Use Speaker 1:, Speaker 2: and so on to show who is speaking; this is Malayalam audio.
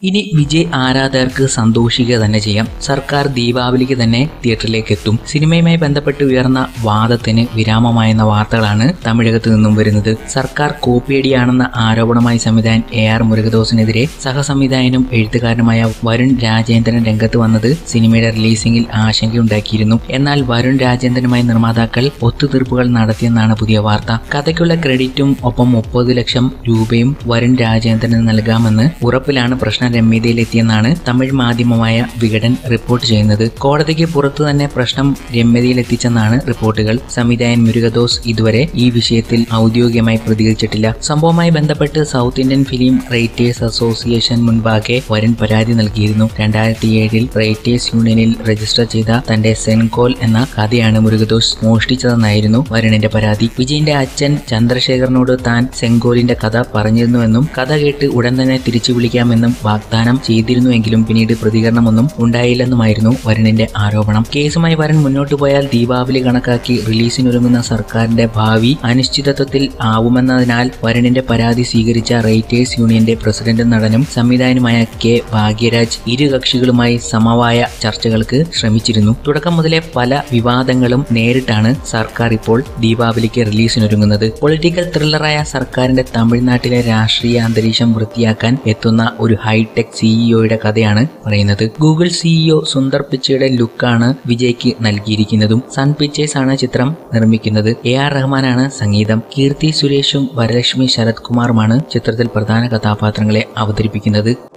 Speaker 1: ഇനി വിജയ് ആരാധകർക്ക് സന്തോഷിക്കുക തന്നെ ചെയ്യാം സർക്കാർ ദീപാവലിക്ക് തന്നെ തിയേറ്ററിലേക്ക് എത്തും സിനിമയുമായി ബന്ധപ്പെട്ട് ഉയർന്ന വാദത്തിന് വിരാമമായെന്ന വാർത്തകളാണ് തമിഴകത്ത് നിന്നും വരുന്നത് സർക്കാർ കോപ്പിയടിയാണെന്ന ആരോപണമായി സംവിധായകൻ എ ആർ മുരുകദോസിനെതിരെ സഹസംവിധായകനും എഴുത്തുകാരനുമായ വരുൺ രാജേന്ദ്രൻ രംഗത്ത് വന്നത് സിനിമയുടെ റിലീസിംഗിൽ ആശങ്കയുണ്ടാക്കിയിരുന്നു എന്നാൽ വരുൺ രാജേന്ദ്രനുമായി നിർമ്മാതാക്കൾ ഒത്തുതീർപ്പുകൾ നടത്തിയെന്നാണ് പുതിയ വാർത്ത കഥയ്ക്കുള്ള ക്രെഡിറ്റും ഒപ്പം മുപ്പത് ലക്ഷം രൂപയും വരുൺ രാജേന്ദ്രന് നൽകാമെന്ന് ഉറപ്പിലാണ് പ്രശ്നം രമ്യതയിലെത്തിയെന്നാണ് തമിഴ് മാധ്യമമായ വികടൻ റിപ്പോർട്ട് ചെയ്യുന്നത് കോടതിക്ക് പുറത്തു തന്നെ പ്രശ്നം രമ്യതയിലെത്തിച്ചെന്നാണ് റിപ്പോർട്ടുകൾ സംവിധായകൻ മുരുകദോസ് ഇതുവരെ ഈ വിഷയത്തിൽ ഔദ്യോഗികമായി പ്രതികരിച്ചിട്ടില്ല സംഭവവുമായി ബന്ധപ്പെട്ട് South Indian Film Writers Association മുൻപാകെ വരുൺ പരാതി നൽകിയിരുന്നു രണ്ടായിരത്തി ഏഴിൽ റൈറ്റേഴ്സ് യൂണിയനിൽ രജിസ്റ്റർ ചെയ്ത തന്റെ സെൻകോൽ എന്ന കഥയാണ് മുരുകദോസ് മോഷ്ടിച്ചതെന്നായിരുന്നു വരുണിന്റെ പരാതി വിജയന്റെ അച്ഛൻ ചന്ദ്രശേഖരനോട് താൻ സെങ്കോലിന്റെ കഥ പറഞ്ഞിരുന്നുവെന്നും കഥ കേട്ട് ഉടൻ തന്നെ തിരിച്ചു വിളിക്കാമെന്നും വാഗ്ദാനം ചെയ്തിരുന്നുവെങ്കിലും പിന്നീട് പ്രതികരണമൊന്നും ഉണ്ടായില്ലെന്നുമായിരുന്നു വരുണിന്റെ ആരോപണം കേസുമായി വരുൺ മുന്നോട്ട് പോയാൽ ദീപാവലി കണക്കാക്കി റിലീസിനൊരുങ്ങുന്ന സർക്കാരിന്റെ ഭാവി അനിശ്ചിതത്വത്തിൽ ആവുമെന്നതിനാൽ വരുണിന്റെ പരാതി സ്വീകരിച്ച റൈറ്റേഴ്സ് യൂണിയന്റെ പ്രസിഡന്റും നടനും സംവിധായകനുമായ കെ ഭാഗ്യരാജ് ഇരു കക്ഷികളുമായി സമവായ ചർച്ചകൾക്ക് ശ്രമിച്ചിരുന്നു തുടക്കം മുതലേ പല വിവാദങ്ങളും നേരിട്ടാണ് സർക്കാർ ഇപ്പോൾ ദീപാവലിക്ക് റിലീസിനൊരുങ്ങുന്നത് പൊളിറ്റിക്കൽ ത്രില്ലറായ സർക്കാരിന്റെ തമിഴ്നാട്ടിലെ രാഷ്ട്രീയ അന്തരീക്ഷം വൃത്തിയാക്കാൻ എത്തുന്ന ഒരു ഹൈടെക് സിഇഒയുടെ കഥയാണ് പറയുന്നത് ഗൂഗിൾ സിഇഒ സുന്ദർ പിച്ചയുടെ ലുക്കാണ് വിജയ്ക്ക് നൽകിയിരിക്കുന്നതും സൺ പിക്ചേഴ്സ് ആണ് ചിത്രം നിർമ്മിക്കുന്നത് എ ആർ റഹ്മാനാണ് സംഗീതം കീർത്തി സുരേഷും വരലക്ഷ്മി ശരത് കുമാറുമാണ് ചിത്രത്തിൽ പ്രധാന കഥാപാത്രങ്ങളെ അവതരിപ്പിക്കുന്നത്